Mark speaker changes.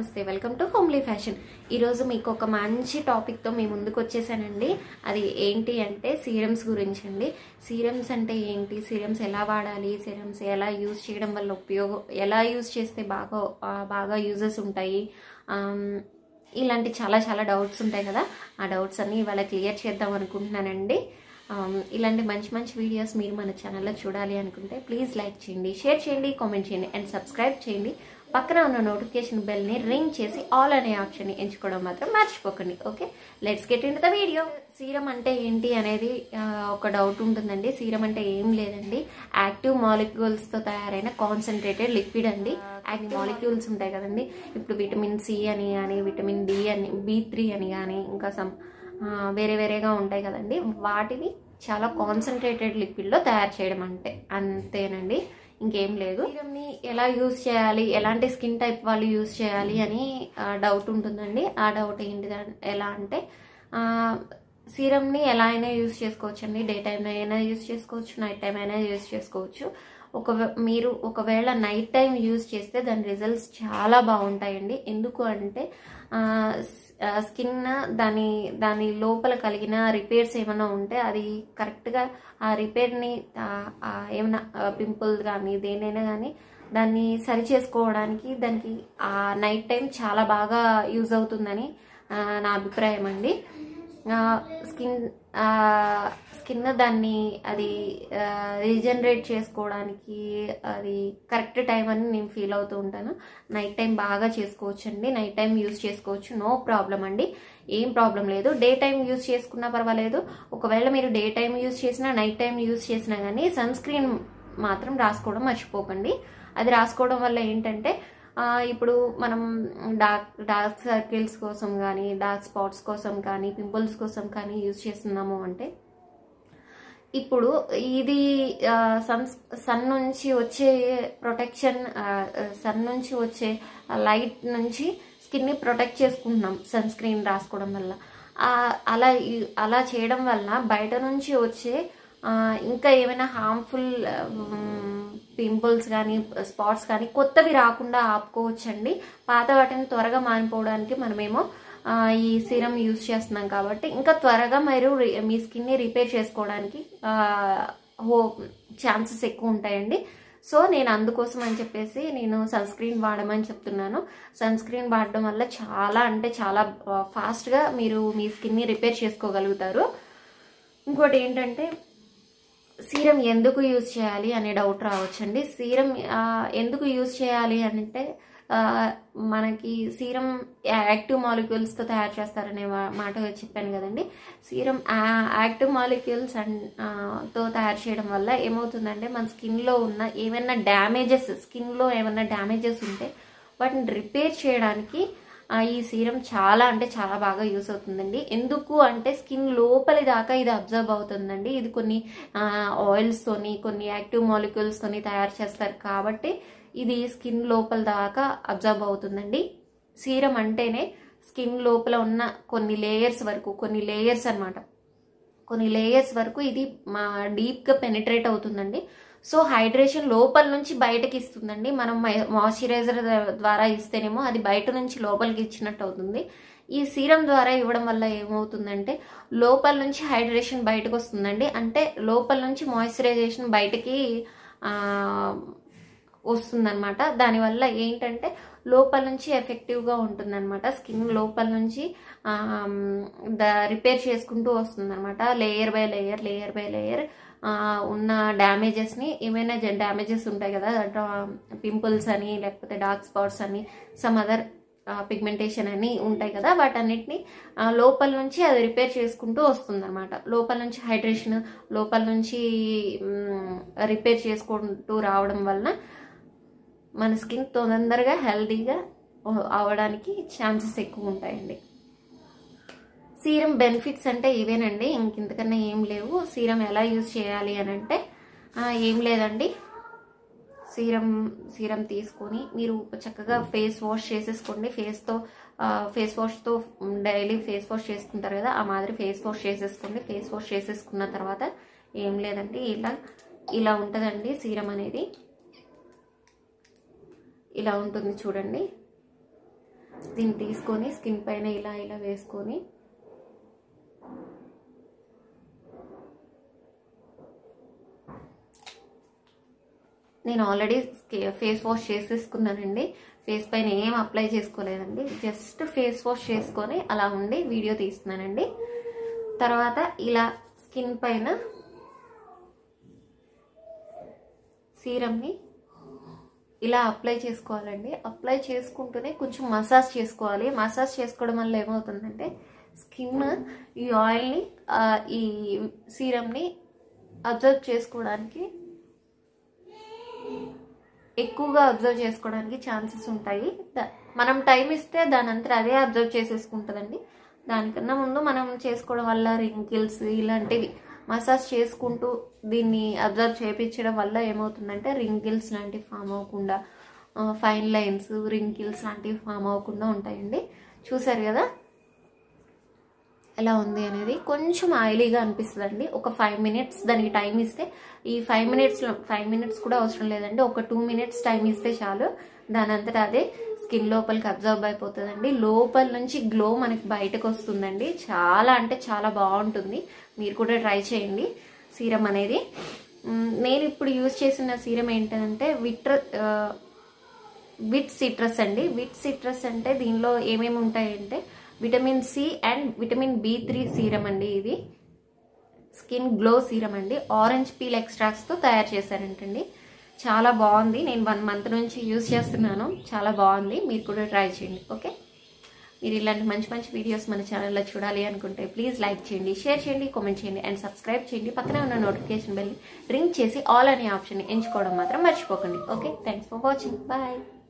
Speaker 1: నమస్తే welcome to homely fashion ఈరోజు మీకు ఒక మంచి టాపిక్తో మీ ముందుకు వచ్చేసానండి అది ఏంటి అంటే సీరమ్స్ గురించి అండి సీరమ్స్ అంటే ఏంటి సీరమ్స్ ఎలా వాడాలి సీరమ్స్ ఎలా యూజ్ చేయడం వల్ల ఉపయోగం ఎలా యూజ్ చేస్తే బాగా ఆ, బాగా యూజెస్ ఉంటాయి ఆమ్, ఇలాంటి చాలా చాలా డౌట్స్ ఉంటాయి కదా ఆ డౌట్స్ అన్ని ఇవాళ క్లియర్ చేద్దాం అనుకుంటున్నానండి ఆమ్, ఇలాంటి మంచి మంచి వీడియోస్ మీరు మన ఛానల్లో చూడాలి అనుకుంటే ప్లీజ్ లైక్ చేయండి షేర్ చేయండి కామెంట్ చేయండి అండ్ సబ్స్క్రైబ్ చేయండి పక్కన ఉన్న నోటిఫికేషన్ బెల్ని రింగ్ చేసి ఆల్ అనే ఆప్షన్ని ఎంచుకోవడం మాత్రం మర్చిపోకండి okay let's get in the video serum అంటే ఏంటి అనేది ఆ, ఒక డౌట్ ఉంటుందండి సీరం అంటే ఏం లేదండి యాక్టివ్ మాలిక్యూల్స్తో తయారైన కాన్సన్ట్రేటెడ్ లిక్విడ్ అండి యాక్టివ్ మాలిక్యూల్స్ ఉంటాయి కదండి ఇప్పుడు విటమిన్ సి అని కానీ విటమిన్ డి అని బి త్రీ అని కానీ ఇంకా సమ్ ఆ, వేరే వేరేగా ఉంటాయి కదండి వాటిని చాలా కాన్సన్ట్రేటెడ్ లిక్విడ్లో తయారు చేయడం అంటే అంతేనండి ఇంకేం లేదు సీరమ్ని ఎలా యూజ్ చేయాలి ఎలాంటి స్కిన్ టైప్ వాళ్ళు యూజ్ చేయాలి అని డౌట్ ఉంటుందండి ఆ డౌట్ ఏంటి ఎలా అంటే ఆ, సీరమ్ని ఎలా అయినా యూజ్ చేసుకోవచ్చు అండి డే టైం అయినా యూజ్ చేసుకోవచ్చు నైట్ టైం అయినా యూజ్ చేసుకోవచ్చు ఒక మీరు ఒకవేళ నైట్ టైం యూజ్ చేస్తే దాని రిజల్ట్స్ చాలా బాగుంటాయండి ఎందుకు అంటే స్కిన్ దాని దాని లోపల కలిగిన రిపేర్స్ ఏమైనా ఉంటే అది కరెక్ట్గా ఆ రిపేర్ని ఏమైనా పింపుల్ కానీ దేనైనా కానీ దాన్ని సరి చేసుకోవడానికి దానికి ఆ నైట్ టైం చాలా బాగా యూజ్ అవుతుందని ఆ, నా అభిప్రాయం అండి స్కిన్ స్కిన్ దాన్ని అది రీజనరేట్ చేసుకోవడానికి అది కరెక్ట్ టైం అని నేను ఫీల్ అవుతూ ఉంటాను నైట్ టైం బాగా చేసుకోవచ్చు అండి నైట్ టైం యూజ్ చేసుకోవచ్చు నో ప్రాబ్లం అండి ఏం ప్రాబ్లం లేదు డే టైం యూజ్ చేసుకున్నా పర్వాలేదు ఒకవేళ మీరు డే టైం యూజ్ చేసినా నైట్ టైం యూజ్ చేసినా కానీ సన్ స్క్రీన్ మాత్రం రాసుకోవడం మర్చిపోకండి అది రాసుకోవడం వల్ల ఏంటంటే ఆ, ఇప్పుడు మనం డార్క్ డార్క్ సర్కిల్స్ కోసం కానీ డార్క్ స్పాట్స్ కోసం కానీ పింపుల్స్ కోసం కానీ యూజ్ చేస్తున్నాము అంటే ఇప్పుడు ఇది ఆ, సన్ సన్ నుంచి వచ్చే ప్రొటెక్షన్ సన్ నుంచి వచ్చే లైట్ నుంచి స్కిన్ని ప్రొటెక్ట్ చేసుకుంటున్నాం సన్ స్క్రీన్ రాసుకోవడం వల్ల ఆ, అలా ఈ- అలా చేయడం వల్ల బయట నుంచి వచ్చే ఆ, ఇంకా ఏమైనా హార్మ్ఫుల్ పింపుల్స్ కానీ స్పాట్స్ కానీ కొత్తవి రాకుండా ఆపుకోవచ్చండి పాత వాటిని త్వరగా మానిపోవడానికి మనమేమో ఆ, ఈ సీరం యూజ్ చేస్తున్నాం కాబట్టి ఇంకా త్వరగా మీరు రి- మీ స్కిన్ని రిపేర్ చేసుకోవడానికి ఆ, హో ఛాన్సెస్ ఎక్కువ ఉంటాయండి సో నేను అందుకోసం అని చెప్పేసి నేను సన్ స్క్రీన్ వాడమని చెప్తున్నాను సన్ స్క్రీన్ వాడడం వల్ల చాలా అంటే చాలా ఫాస్ట్గా మీరు మీ స్కిన్ని రిపేర్ చేసుకోగలుగుతారు ఇంకోటి ఏంటంటే సీరం ఎందుకు యూజ్ చేయాలి అనే డౌట్ రావచ్చండి సీరం ఆ, ఎందుకు యూజ్ చేయాలి అంటే ఆ, మనకి సీరం యాక్టివ్ మాలిక్యూల్స్తో తయారు చేస్తారనే వా- మాట చెప్పాను కదండి సీరం యాక్టివ్ మాలిక్యూల్స్ అండ్ ఆ, తో తయారు చేయడం వల్ల ఏమవుతుందంటే మన స్కిన్లో ఉన్న ఏమైనా డ్యామేజెస్ స్కిన్లో ఏమైనా డ్యామేజెస్ ఉంటే వాటిని రిపేర్ చేయడానికి ఆ, ఈ సీరం చాలా అంటే చాలా బాగా యూస్ అవుతుందండి ఎందుకు అంటే స్కిన్ లోపలి దాకా ఇది అబ్జర్వ్ అవుతుందండి ఇది కొన్ని ఆయిల్స్తోని కొన్ని యాక్టివ్ మాలిక్యూల్స్తోని తయారు చేస్తారు కాబట్టి ఇది స్కిన్ లోపల దాకా అబ్జర్వ్ అవుతుందండి సీరం అంటేనే స్కిన్ లోపల ఉన్న కొన్ని లేయర్స్ వరకు కొన్ని లేయర్స్ అన్నమాట కొన్ని లేయర్స్ వరకు ఇది మా డీప్గా పెనిట్రేట్ అవుతుందండి సో హైడ్రేషన్ లోపల నుంచి బయటకి ఇస్తుందండి మనం మాయిశ్చరైజర్ ద్వారా ఇస్తేనేమో అది బయట నుంచి లోపలికి ఇచ్చినట్టు అవుతుంది ఈ సీరం ద్వారా ఇవ్వడం వల్ల ఏమవుతుందంటే లోపల నుంచి హైడ్రేషన్ బయటకు వస్తుందండి అంటే లోపల నుంచి మాయిశ్చరైజేషన్ బయటకి ఆ, వస్తుందన్నమాట దానివల్ల ఏంటంటే లోపల నుంచి ఎఫెక్టివ్గా ఉంటుందన్నమాట స్కిన్ లోపల నుంచి ఆమ్, ద రిపేర్ చేసుకుంటూ వస్తుందన్నమాట layer by layer layer by layer ఉన్న డ్యామేజెస్ని ఏమైనా డ్యామేజెస్ ఉంటాయి కదా పింపుల్స్ అని లేకపోతే డార్క్ స్పాట్స్ అని సమ్ అదర్ పిగ్మెంటేషన్ అని ఉంటాయి కదా వాటన్నిటిని ఆ, లోపల నుంచి అది రిపేర్ చేసుకుంటూ వస్తుందన్నమాట లోపల నుంచి హైడ్రేషన్ లోపల నుంచి రిపేర్ చేసుకుంటూ రావడం వలన మన స్కిన్ తొందరగా హెల్దీగా అవడానికి ఛాన్సెస్ ఎక్కువ ఉంటాయండి సీరం బెనిఫిట్స్ అంటే ఇవేనండి ఇంక ఇంతకన్నా ఏం లేవు సీరం ఎలా యూజ్ చేయాలి అని అంటే ఆ, ఏం లేదండి సీరం సీరం తీసుకొని మీరు చక్కగా ఫేస్ వాష్ చేసేసుకోండి ఫేస్తో ఫేస్ వాష్తో డైలీ ఫేస్ వాష్ చేసుకుంటారు కదా ఆ మాదిరి ఫేస్ వాష్ చేసేసుకోండి ఫేస్ వాష్ చేసేసుకున్న తర్వాత ఏం లేదండి ఇలా ఇలా ఉంటుందండి సీరం అనేది ఇలా ఉంటుంది చూడండి దీన్ని తీసుకొని స్కిన్ పైన ఇలా ఇలా వేసుకొని నేను ఆల్రెడీ ఫేస్ వాష్ చేసేసుకున్నానండి ఫేస్ పైన ఏం అప్లై చేసుకోలేదండి జస్ట్ ఫేస్ వాష్ చేసుకొని అలా ఉండి వీడియో తీస్తున్నానండి తర్వాత ఇలా స్కిన్ పైన సీరమ్ని ఇలా అప్లై చేసుకోవాలండి అప్లై చేసుకుంటూనే కొంచెం మసాజ్ చేసుకోవాలి మసాజ్ చేసుకోవడం వల్ల ఏమవుతుందంటే స్కిన్ ఈ ఆయిల్ని ఆ, ఈ సీరమ్ని అబ్జర్వ్ చేసుకోవడానికి ఎక్కువగా అబ్జర్వ్ చేసుకోవడానికి ఛాన్సెస్ ఉంటాయి ద- మనం టైం ఇస్తే దాని అంతా అదే అబ్జర్వ్ చేసేసుకుంటుందండి దానికన్నా ముందు మనం చేసుకోవడం వల్ల రింకిల్స్ ఇలాంటివి మసాజ్ చేసుకుంటూ దీన్ని అబ్జర్వ్ చేయించడం వల్ల ఏమవుతుందంటే రింకిల్స్ లాంటివి ఫామ్ అవ్వకుండా ఫైన్ లైన్స్ రింకిల్స్ లాంటివి ఫామ్ అవ్వకుండా ఉంటాయండి చూసారు కదా ఎలా ఉంది అనేది కొంచెం ఆయిలీగా అనిపిస్తుంది అండి ఒక ఫైవ్ మినిట్స్ దానికి టైం ఇస్తే ఈ ఫైవ్ మినిట్స్లో ఫైవ్ మినిట్స్ కూడా అవసరం లేదండి ఒక టూ మినిట్స్ టైం ఇస్తే చాలు దాని అంతటా అదే స్కిన్ లోపలికి అబ్జర్వ్ అయిపోతుందండి లోపల నుంచి గ్లో మనకి బయటకు వస్తుందండి చాలా అంటే చాలా బాగుంటుంది మీరు కూడా ట్రై చేయండి సీరం అనేది మ్, నేను ఇప్పుడు యూజ్ చేసిన సీరం ఏంటంటే విట్ర ఆ, విట్ సిట్రస్ అండి విట్ సిట్రస్ అంటే దీనిలో ఏమేమి ఉంటాయంటే vitamin C and vitamin B three serum అండి ఇది స్కిన్ గ్లో సీరం అండి ఆరెంజ్ పీల్ ఎక్స్ట్రాక్ట్స్తో తయారు చేశారంటండి చాలా బాగుంది నేను వన్ మంత్ నుంచి యూజ్ చేస్తున్నాను చాలా బాగుంది మీరు కూడా ట్రై చేయండి ఓకే మీరు ఇలాంటి మంచి మంచి వీడియోస్ మన ఛానల్లో చూడాలి అనుకుంటే ప్లీజ్ లైక్ చేయండి షేర్ చేయండి కామెంట్ చేయండి అండ్ సబ్స్క్రైబ్ చేయండి పక్కనే ఉన్న నోటిఫికేషన్ బెల్ రింగ్ చేసి ఆల్ అనే ఆప్షన్ ఎంచుకోవడం మాత్రం మర్చిపోకండి okay thanks for watching bye